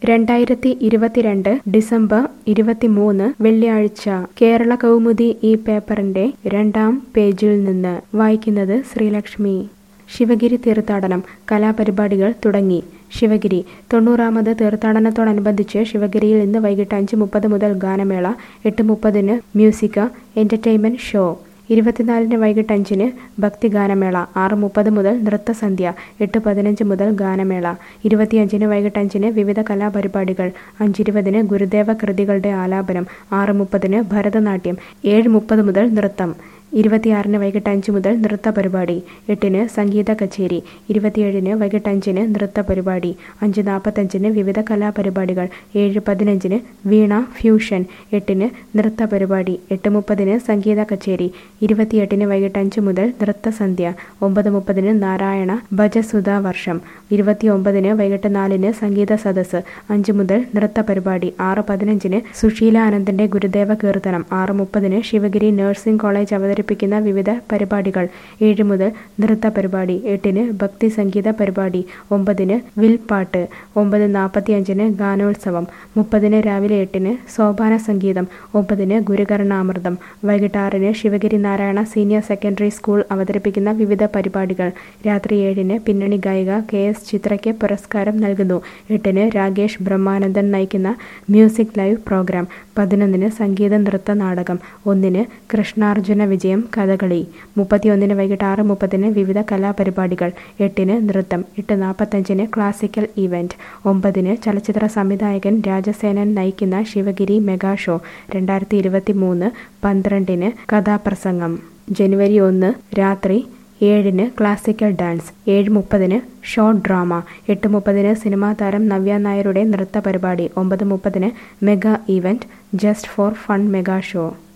രണ്ടായിരത്തി ഇരുപത്തിരണ്ട് ഡിസംബർ ഇരുപത്തിമൂന്ന് വെള്ളിയാഴ്ച കേരള കൗമുദി ഈ പേപ്പറിന്റെ രണ്ടാം പേജിൽ നിന്ന് വായിക്കുന്നത് ശ്രീലക്ഷ്മി ശിവഗിരി തീർത്ഥാടനം കലാപരിപാടികൾ തുടങ്ങി ശിവഗിരി തൊണ്ണൂറാമത് തീർത്ഥാടനത്തോടനുബന്ധിച്ച് ശിവഗിരിയിൽ ഇന്ന് വൈകിട്ട് അഞ്ച് മുപ്പത് മുതൽ ഗാനമേള എട്ട് മുപ്പതിന് മ്യൂസിക്ക എന്റർടൈൻമെന്റ് ഷോ ഇരുപത്തിനാലിന് വൈകിട്ട് അഞ്ചിന് ഭക്തിഗാനമേള ആറ് മുപ്പത് മുതൽ നൃത്തസന്ധ്യ എട്ട് പതിനഞ്ച് മുതൽ ഗാനമേള ഇരുപത്തിയഞ്ചിന് വൈകിട്ട് അഞ്ചിന് വിവിധ കലാപരിപാടികൾ അഞ്ചിരുപതിന് ഗുരുദേവ കൃതികളുടെ ആലാപനം ആറ് മുപ്പതിന് ഭരതനാട്യം ഏഴ് മുപ്പത് മുതൽ നൃത്തം ഇരുപത്തിയാറിന് വൈകിട്ട് അഞ്ച് മുതൽ നൃത്ത പരിപാടി എട്ടിന് സംഗീത കച്ചേരി ഇരുപത്തിയേഴിന് വൈകിട്ട് അഞ്ചിന് നൃത്ത പരിപാടി അഞ്ച് നാൽപ്പത്തഞ്ചിന് വിവിധ കലാപരിപാടികൾ ഏഴ് പതിനഞ്ചിന് വീണ ഫ്യൂഷൻ എട്ടിന് നൃത്ത പരിപാടി എട്ട് മുപ്പതിന് സംഗീത കച്ചേരി ഇരുപത്തിയെട്ടിന് വൈകിട്ട് അഞ്ച് മുതൽ നൃത്തസന്ധ്യ ഒമ്പത് മുപ്പതിന് നാരായണ ഭജസുധാ വർഷം ഇരുപത്തിയൊമ്പതിന് വൈകിട്ട് നാലിന് സംഗീത സദസ്സ് അഞ്ച് മുതൽ നൃത്ത പരിപാടി ആറ് പതിനഞ്ചിന് സുശീല ആനന്ദന്റെ ഗുരുദേവ കീർത്തനം ആറ് മുപ്പതിന് ശിവഗിരി നഴ്സിംഗ് കോളേജ് അവതരിപ്പിക്കുന്ന വിവിധ പരിപാടികൾ ഏഴ് മുതൽ നൃത്ത പരിപാടി എട്ടിന് ഭക്തി സംഗീത പരിപാടി ഒമ്പതിന് വിൽപ്പാട്ട് ഒമ്പത് നാൽപ്പത്തിയഞ്ചിന് ഗാനോത്സവം മുപ്പതിന് രാവിലെ എട്ടിന് സോപാന സംഗീതം ഒമ്പതിന് ഗുരുകർണാമൃതം വൈകിട്ട് ആറിന് Sivagiri Narayana senior secondary school അവതരിപ്പിക്കുന്ന വിവിധ പരിപാടികൾ രാത്രി ഏഴിന് പിന്നണി ഗായിക കെ എസ് ചിത്രയ്ക്ക് പുരസ്കാരം നൽകുന്നു എട്ടിന് രാകേഷ് ബ്രഹ്മാനന്ദൻ നയിക്കുന്ന മ്യൂസിക് ലൈവ് പ്രോഗ്രാം പതിനൊന്നിന് സംഗീത നൃത്ത നാടകം ഒന്നിന് കൃഷ്ണാർജുന വിജയം കഥകളി മുപ്പത്തിയൊന്നിന് വൈകിട്ട് ആറ് മുപ്പതിന് വിവിധ കലാപരിപാടികൾ എട്ടിന് നൃത്തം എട്ട് നാൽപ്പത്തഞ്ചിന് ക്ലാസിക്കൽ ഇവന്റ് ഒമ്പതിന് ചലച്ചിത്ര സംവിധായകൻ രാജസേനൻ നയിക്കുന്ന ശിവഗിരി മെഗാ ഷോ രണ്ടായിരത്തി ഇരുപത്തി മൂന്ന് പന്ത്രണ്ടിന് കഥാപ്രസംഗം ജനുവരി ഒന്ന് രാത്രി ഏഴിന് ക്ലാസിക്കൽ ഡാൻസ് ഏഴ് മുപ്പതിന് ഷോർട്ട് ഡ്രാമ എട്ട് മുപ്പതിന് സിനിമാ താരം നവ്യ നായരുടെ നൃത്ത പരിപാടി ഒമ്പത് മുപ്പതിന് mega event just for fun mega show